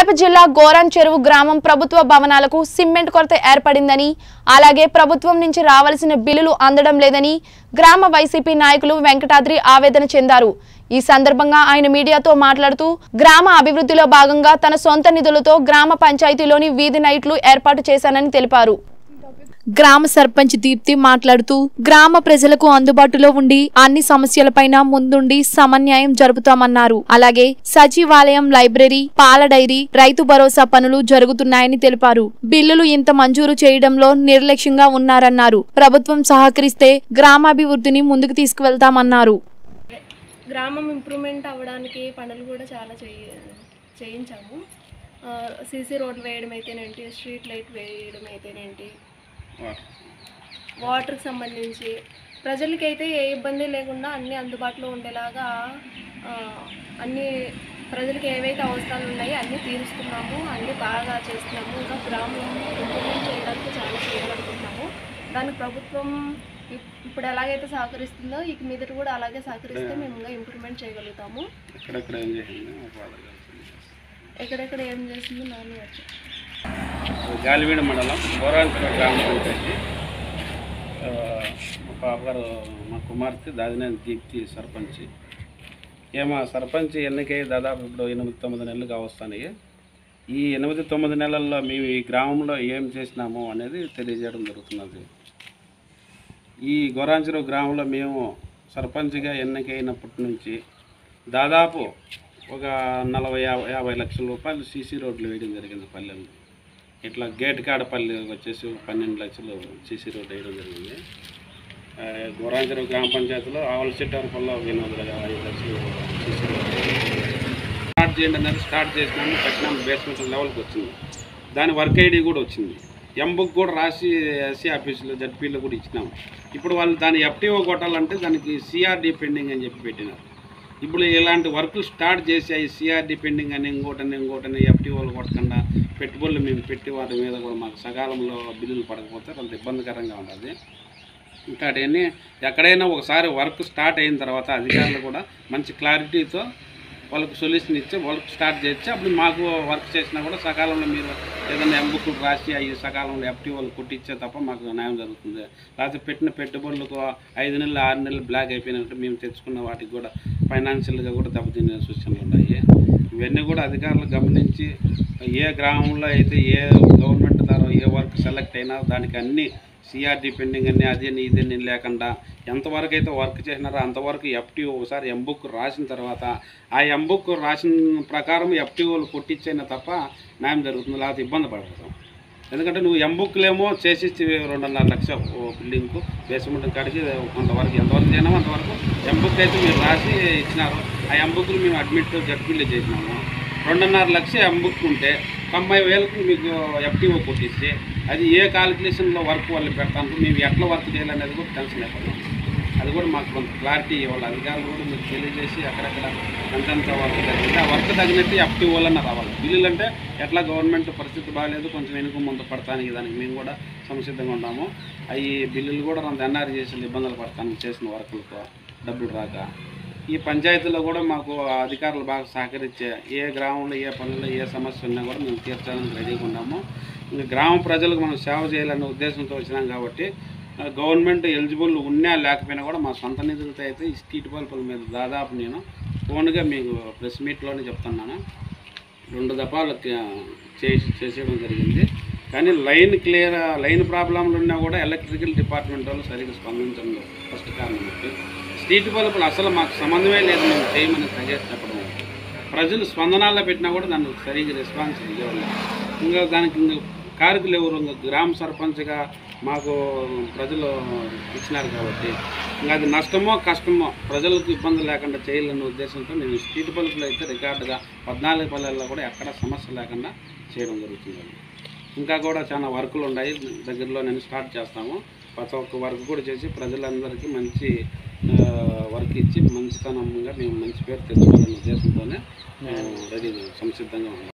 కడప జిల్లా గోరాన్ చెరువు గ్రామం ప్రభుత్వ భవనాలకు సిమెంట్ కొరత ఏర్పడిందని అలాగే ప్రభుత్వం నుంచి రావాల్సిన బిల్లులు అందడం లేదని గ్రామ వైసీపీ నాయకులు వెంకటాద్రి ఆవేదన చెందారు ఈ సందర్భంగా ఆయన మీడియాతో మాట్లాడుతూ గ్రామ అభివృద్ధిలో భాగంగా తన సొంత నిధులతో గ్రామ పంచాయతీలోని వీధి నైట్లు ఏర్పాటు చేశానని తెలిపారు గ్రామ సర్పంచ్ దీప్తి మాట్లాడుతూ గ్రామ ప్రజలకు అందుబాటులో ఉండి అన్ని సమస్యలపైన ముందుండి సమన్యాయం జరుపుతామన్నారు అలాగే సచివాలయం లైబ్రరీ పాల డైరీ రైతు భరోసా పనులు జరుగుతున్నాయని తెలిపారు బిల్లులు ఇంత మంజూరు చేయడంలో నిర్లక్ష్యంగా ఉన్నారన్నారు ప్రభుత్వం సహకరిస్తే గ్రామాభివృద్ధిని ముందుకు తీసుకువెళ్తామన్నారు గ్రామం ఇంప్రూవ్మెంట్ అవ్వడానికి పనులు కూడా చాలా చేయ చేయించాము సీసీ రోడ్ వేయడం అయితేనేంటి స్ట్రీట్ లైట్ వేయడం అయితేనేంటి వాటర్కి సంబంధించి ప్రజలకైతే ఏ ఇబ్బంది లేకుండా అన్నీ అందుబాటులో ఉండేలాగా ఆ, అన్ని ప్రజలకు ఏవైతే అవసరాలు ఉన్నాయో అన్నీ తీరుస్తున్నాము అన్నీ బాగా చేస్తున్నాము ఇంకా గ్రామం ఇంప్రూవ్మెంట్ చేయడానికి చాలా చేయగలుగుతున్నాము దానికి ప్రభుత్వం ఇప్- ఇప్పుడు ఎలాగైతే సహకరిస్తుందో ఇక మీదట కూడా అలాగే సహకరిస్తే మేము ఇంకా ఇంప్రూవ్మెంట్ చేయగలుగుతాము ఎక్కడెక్కడ ఏం చేసింది మా ఫాదర్ గారు ఎక్కడెక్కడ ఏం చేస్తుందో నాన్న వచ్చి గాలివీడు మండలం బోరాంతర గ్రామ పంచాయతీ ఆ, మా పాపగారు మా కుమార్తె దాదినేని దీప్తి సర్పంచ్ ఏమో సర్పంచ్ ఎన్నికై దాదాపు ఇప్పుడు ఎనిమిది తొమ్మిది నెలలు కావస్తున్నాయి ఈ ఎనిమిది తొమ్మిది నెలల్లో మేము ఈ గ్రామంలో ఏం చేసినాము అనేది తెలియజేయడం జరుగుతున్నది ఈ గోరాంచెరు గ్రామంలో మేము సర్పంచ్గా ఎన్నికైనప్పటి నుంచి దాదాపు ఒక నలభై యాభై యాభై లక్షల రూపాయలు సీసీ రోడ్లు వేయడం జరిగింది పల్లెల్లో ఇట్లా గేట్ కాడ పల్లె వచ్చేసి ఒక పన్నెండు లక్షలు సీసీ రోడ్ వేయడం జరిగింది ఆ, గోరాంచెరు గ్రామ పంచాయతీలో ఆవలసిట్టారపల్లో ఒక ఎనిమిది వందల ఐదు లక్షలు సీసీ రోడ్ స్టార్ట్ చేయండి అనేది స్టార్ట్ చేసినాము కట్టినాము బేస్మెంట్ లెవెల్కి వచ్చింది దాని వర్క్ ఐడి కూడా వచ్చింది ఎంబుక్ కూడా రాసి ఎస్సీ ఆఫీసులో జడ్పీలో కూడా ఇచ్చినాము ఇప్పుడు వాళ్ళు దాని ఎఫ్టీఓ కొట్టాలంటే దానికి సిఆర్డి పెండింగ్ అని చెప్పి పెట్టినారు ఇప్పుడు ఇలాంటి వర్క్ స్టార్ట్ చేసి అవి సిఆర్డి పెండింగ్ అని ఇంకోటని ఇంకోటని ఎఫ్టీఓలు కొట్టకుండా పెట్టుబడులు మేము పెట్టి వాటి మీద కూడా మాకు సకాలంలో బిల్లులు పడకపోతే కొంత ఇబ్బందికరంగా ఉంటుంది ఇంకా అటన్నీ ఎక్కడైనా ఒకసారి వర్క్ స్టార్ట్ అయిన తర్వాత అధికారులు కూడా మంచి క్లారిటీతో వాళ్ళకి సొల్యూషన్ ఇచ్చి వర్క్ స్టార్ట్ చేసి అప్పుడు మాకు వర్క్ చేసినా కూడా సకాలంలో మీరు ఏదైనా ఎంబుక్లు రాసి అవి సకాలంలో ఎఫ్టీ వాళ్ళు కొట్టించే తప్ప మాకు న్యాయం జరుగుతుంది లేకపోతే పెట్టిన పెట్టుబడులకు ఐదు నెలలు ఆరు నెలలు బ్లాక్ అయిపోయినట్టు మేము తెచ్చుకున్న వాటికి కూడా ఫైనాన్షియల్గా కూడా దెబ్బతినే సూచనలు ఉన్నాయి ఇవన్నీ కూడా అధికారులు గమనించి ఏ గ్రామంలో అయితే ఏ గవర్నమెంట్ ద్వారా ఏ వర్క్ సెలెక్ట్ అయినా దానికి అన్ని సిఆర్డి పెండింగ్ అని అదని ఇదని లేకుండా ఎంతవరకు అయితే వర్క్ చేసినారో అంతవరకు ఎఫ్టీ ఒకసారి ఎంబుక్ రాసిన తర్వాత ఆ ఎంబుక్ రాసిన ప్రకారం ఎఫ్టీఓలు కొట్టించైనా తప్ప న్యాయం జరుగుతుంది లేకపోతే ఇబ్బంది పడతాం ఎందుకంటే నువ్వు ఎంబుక్లేమో చేసి రెండున్నర లక్ష ఓ బిల్డింగ్కు బేస్మెంట్ కాడికి కొంతవరకు ఎంతవరకు చేయనామో అంతవరకు ఎంబుక్ అయితే మీరు రాసి ఇచ్చినారు ఆ ఎంబుక్లు మేము అడ్మిట్ జడ్పీలో చేసినాము రెండున్నర లక్ష ఎంబుక్ ఉంటే తొంభై వేలకు మీకు ఎఫ్టీఓ కొట్టిస్తే అది ఏ కాలిక్యులేషన్లో వర్క్ వాళ్ళు పెడతాను మేము ఎట్లా వర్క్ చేయాలనేది కూడా టెన్షన్ అయిపోతున్నాం అది కూడా మాకు కొంత క్లారిటీ ఇవ్వాలి అధికారులు కూడా మీకు తెలియజేసి అక్కడక్కడ ఎంతెంత వర్క్ జరిగింది ఆ వర్క్ తగినట్టు ఎఫ్టీఓలన్న రావాలి బిల్లులు అంటే ఎట్లా గవర్నమెంట్ పరిస్థితి బాగాలేదు కొంచెం వెనుక ముందు పడతానికి దానికి మేము కూడా సంసిద్ధంగా ఉన్నాము అవి బిల్లులు కూడా కొంత ఎన్ఆర్ చేసిన ఇబ్బందులు పడతాను చేసిన వర్కులకు డబ్బులు రాక ఈ పంచాయతీలో కూడా మాకు అధికారులు బాగా సహకరించే ఏ గ్రామంలో ఏ పనుల్లో ఏ సమస్య ఉన్నా కూడా మేము తీర్చడానికి రెడీగా ఉన్నాము ఇంకా గ్రామ ప్రజలకు మనం సేవ చేయాలనే ఉద్దేశంతో వచ్చినాం కాబట్టి ఆ, గవర్నమెంట్ ఎలిజిబుల్ ఉన్నా లేకపోయినా కూడా మా సొంత నిధులతో అయితే ఈ స్ట్రీట్ బల్బుల మీద దాదాపు నేను ఫోన్గా మీకు ప్రెస్ మీట్లోనే చెప్తున్నాను రెండు దఫాలు క- చేసి చేసేయడం జరిగింది కానీ లైన్ క్లియర్ లైన్ ప్రాబ్లంలు ఉన్నా కూడా ఎలక్ట్రికల్ డిపార్ట్మెంట్ వాళ్ళు సరిగ్గా స్పందించడం లేదు ఫస్ట్ కారణం చెప్పి స్ట్రీట్ బల్బులు అసలు మాకు సంబంధమే లేదు మేము చేయమని సజెస్ట్ చెప్పడం ప్రజలు స్పందనాల్లో పెట్టినా కూడా దానికి సరిగ్గా రెస్పాన్స్ ఇవ్వాలి ఇంకా దానికి ఇంకా కారకులు ఎవరు ఇంకా గ్రామ సర్పంచ్గా మాకు ప్రజలు ఇచ్చినారు కాబట్టి ఇంకా అది నష్టమో కష్టమో ప్రజలకు ఇబ్బంది లేకుండా చేయాలనే ఉద్దేశంతో నేను స్ట్రీట్ బల్బులు అయితే రికార్డుగా పద్నాలుగు పల్లెల్లో కూడా ఎక్కడ సమస్య లేకుండా చేయడం జరుగుతుంది ఇంకా కూడా చాలా వర్కులు ఉన్నాయి దగ్గరలో నేను స్టార్ట్ చేస్తాము ప్రతి ఒక్క వర్క్ కూడా చేసి ప్రజలందరికీ మంచి ఆ, వర్క్ ఇచ్చి మంచితనంగా మేము మంచి పేరు తెచ్చుకోవాలనే ఉద్దేశంతోనే రెడీ సంసిద్ధంగా ఉన్నాం